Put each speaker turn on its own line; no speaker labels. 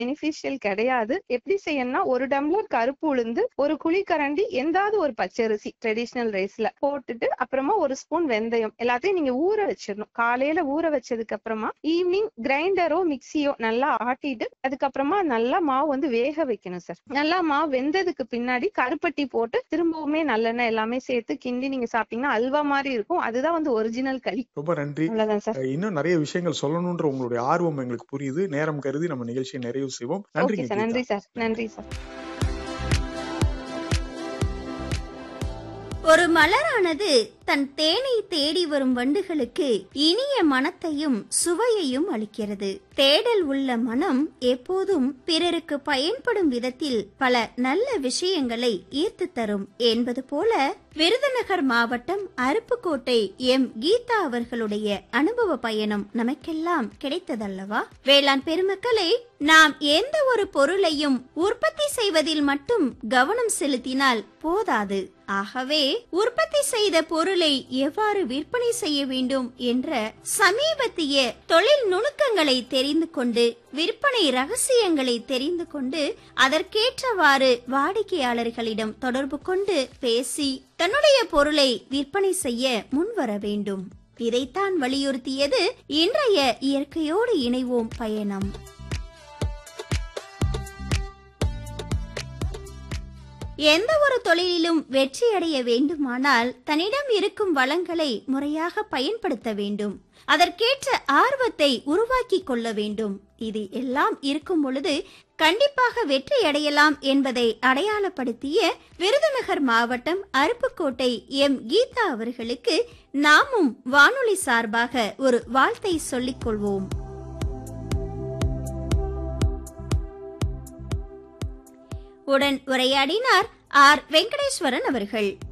Beneficial கிடையாது எப்படி செய்யணும்னா ஒரு டம்ளர் கருப்பு உளுந்து ஒரு குழிக்கரண்டி எந்தாவது ஒரு பச்சரிசி ட்ரெடிஷ்னல் ரைஸ்ல போட்டுட்டு அப்புறமா ஒரு ஸ்பூன் வெந்தயம் எல்லாத்தையும் நீங்க ஊற வச்சிடணும் காலையில ஊற வச்சதுக்கு அப்புறமா ஈவினிங் கிரைண்டரோ மிக்சியோ நல்லா ஆட்டிட்டு அதுக்கப்புறமா நல்லா மாவு வந்து வேக வைக்கணும் சார் நல்லா மாவு வெந்ததுக்கு பின்னாடி கருப்பட்டி போட்டு திரும்பவுமே நல்லெண்ணெய் எல்லாமே சேர்த்து கிண்டி நீங்க சாப்பிட்டீங்கன்னா அல்வா மாதிரி இருக்கும் அதுதான் வந்து ஒரிஜினல் களி
ரொம்ப நன்றி
அவ்வளவுதான் சார்
அஹ் இன்னும் நிறைய விஷயங்கள் சொல்லணும்ன்ற உங்களுடைய ஆர்வம் எங்களுக்கு புரியுது நேரம் கருதி நம்ம நிகழ்ச்சியை நிறைவு செய்வோம்
ஓகே
நன்றிங்க
சார்
கீதா.
நன்றி சார் நன்றி சார்
ஒரு மலரானது தன் தேனை தேடி வரும் வண்டுகளுக்கு இனிய மனத்தையும் சுவையையும் அளிக்கிறது தேடல் உள்ள மனம் எப்போதும் பிறருக்கு பயன்படும் விதத்தில் பல நல்ல விஷயங்களை ஈர்த்து தரும் என்பது போல விருதுநகர் மாவட்டம் அருப்புக்கோட்டை எம் கீதா அவர்களுடைய அனுபவ பயணம் நமக்கெல்லாம் கிடைத்ததல்லவா வேளாண் பெருமக்களே நாம் எந்த ஒரு பொருளையும் உற்பத்தி செய்வதில் மட்டும் கவனம் செலுத்தினால் போதாது ஆகவே உற்பத்தி செய்த பொருளை எவ்வாறு விற்பனை செய்ய வேண்டும் என்ற சமீபத்திய தொழில் நுணுக்கங்களை தெரிந்து கொண்டு விற்பனை ரகசியங்களை தெரிந்து கொண்டு அதற்கேற்றவாறு வாடிக்கையாளர்களிடம் தொடர்பு கொண்டு பேசி தன்னுடைய பொருளை விற்பனை செய்ய முன்வர வேண்டும் இதைத்தான் வலியுறுத்தியது இன்றைய இயற்கையோடு இணைவோம் பயணம் எந்த ஒரு தொழிலிலும் வெற்றியடைய வேண்டுமானால் தன்னிடம் இருக்கும் வளங்களை முறையாக பயன்படுத்த வேண்டும் அதற்கேற்ற ஆர்வத்தை உருவாக்கிக் கொள்ள வேண்டும் இது எல்லாம் இருக்கும் பொழுது கண்டிப்பாக வெற்றி அடையலாம் என்பதை அடையாளப்படுத்திய விருதுநகர் மாவட்டம் அருப்புக்கோட்டை எம் கீதா அவர்களுக்கு நாமும் வானொலி சார்பாக ஒரு வாழ்த்தை சொல்லிக் கொள்வோம் உடன் உரையாடினார் ஆர் வெங்கடேஸ்வரன் அவர்கள்